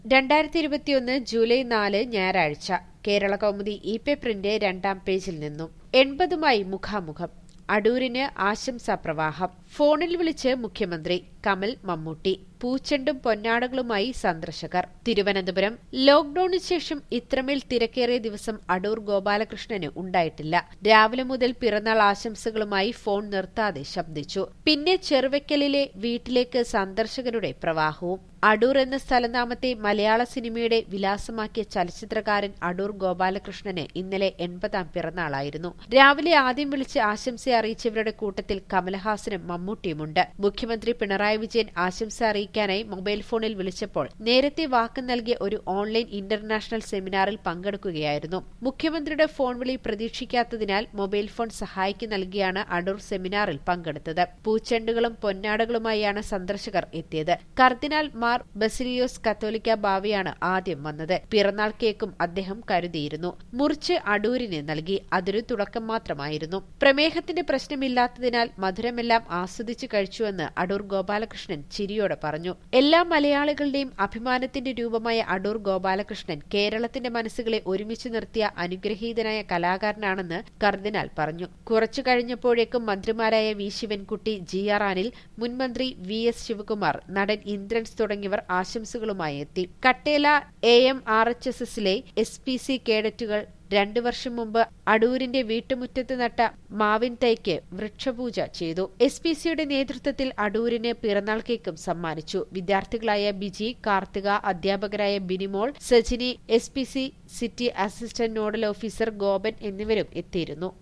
രണ്ടായിരത്തി ഇരുപത്തിയൊന്ന് ജൂലൈ നാല് ഞായറാഴ്ച കേരള കൗമുദി ഇ പേപ്പറിന്റെ രണ്ടാം പേജിൽ നിന്നും എൺപതുമായി മുഖാമുഖം അടൂരിന് ആശംസാ പ്രവാഹം ഫോണിൽ വിളിച്ച് മുഖ്യമന്ത്രി കമൽ മമ്മൂട്ടി പൂച്ചെണ്ടും പൊന്നാടകളുമായി സന്ദർശകർ തിരുവനന്തപുരം ലോക്ഡൌണിന് ശേഷം ഇത്രമേൽ തിരക്കേറിയ ദിവസം അടൂർ ഗോപാലകൃഷ്ണന് ഉണ്ടായിട്ടില്ല രാവിലെ മുതൽ പിറന്നാൾ ആശംസകളുമായി ഫോൺ നിർത്താതെ ശബ്ദിച്ചു പിന്നെ ചെറുവയ്ക്കലിലെ വീട്ടിലേക്ക് സന്ദർശകരുടെ പ്രവാഹവും അടൂർ എന്ന സ്ഥലനാമത്തെ മലയാള സിനിമയുടെ വിലാസമാക്കിയ ചലച്ചിത്രകാരൻ അടൂർ ഗോപാലകൃഷ്ണന് ഇന്നലെ എൺപതാം പിറന്നാളായിരുന്നു രാവിലെ ആദ്യം വിളിച്ച് ആശംസ അറിയിച്ചവരുടെ കൂട്ടത്തിൽ കമലഹാസനും മമ്മൂട്ടിയുമുണ്ട് മുഖ്യമന്ത്രി പിണറായി വിജയൻ ആശംസ അറിയിക്കാനായി മൊബൈൽ ഫോണിൽ വിളിച്ചപ്പോൾ നേരത്തെ വാക്ക് നൽകിയ ഒരു ഓൺലൈൻ ഇന്റർനാഷണൽ സെമിനാറിൽ പങ്കെടുക്കുകയായിരുന്നു മുഖ്യമന്ത്രിയുടെ ഫോൺ വിളി പ്രതീക്ഷിക്കാത്തതിനാൽ മൊബൈൽ ഫോൺ സഹായിക്ക് നൽകിയാണ് അടൂർ സെമിനാറിൽ പങ്കെടുത്തത് പൂച്ചെണ്ടുകളും പൊന്നാടകളുമായാണ് സന്ദർശകർ എത്തിയത് കർദിനാൾ മാർ ബസിലിയോസ് കത്തോലിക്ക ബാവയാണ് ആദ്യം വന്നത് പിറന്നാൾ കേക്കും അദ്ദേഹം കരുതിയിരുന്നു മുറിച്ച് അടൂരിന് നൽകി അതൊരു തുടക്കം മാത്രമായിരുന്നു പ്രമേഹത്തിന്റെ പ്രശ്നമില്ലാത്തതിനാൽ മധുരമെല്ലാം ആസ്വദിച്ചു കഴിച്ചുവെന്ന് അടൂർ ഗോപാലകൃഷ്ണൻ ചിരിയോടെ പറഞ്ഞു എല്ലാ മലയാളികളുടെയും അഭിമാനത്തിന്റെ രൂപമായ അടൂർ ഗോപാലകൃഷ്ണൻ കേരളത്തിന്റെ മനസ്സുകളെ ഒരുമിച്ച് നിർത്തിയ അനുഗ്രഹീതനായ കലാകാരനാണെന്ന് കർദിനാൾ പറഞ്ഞു കുറച്ചു കഴിഞ്ഞപ്പോഴേക്കും മന്ത്രിമാരായ V Sivankutty G R Anil മുൻമന്ത്രി വി എസ് ശിവകുമാർ നടൻ ഇന്ദ്രൻസ് തുടങ്ങിയവർ ആശംസകളുമായി എത്തി Kattela A M R H S എസിലെ എസ് പി സി കേഡറ്റുകൾ രണ്ടു വർഷം മുമ്പ് അടൂരിന്റെ വീട്ടുമുറ്റത്ത് നട്ട മാവിൻ തൈക്ക് വൃക്ഷപൂജ ചെയ്തു എസ് പി സിയുടെ നേതൃത്വത്തിൽ അടൂരിന് പിറന്നാൾ കേക്കും സമ്മാനിച്ചു വിദ്യാർത്ഥികളായ ബിജി കാർത്തിക അധ്യാപകരായ Binimol Sajini S P C city assistant nodal officer Gopan എന്നിവരും എത്തിയിരുന്നു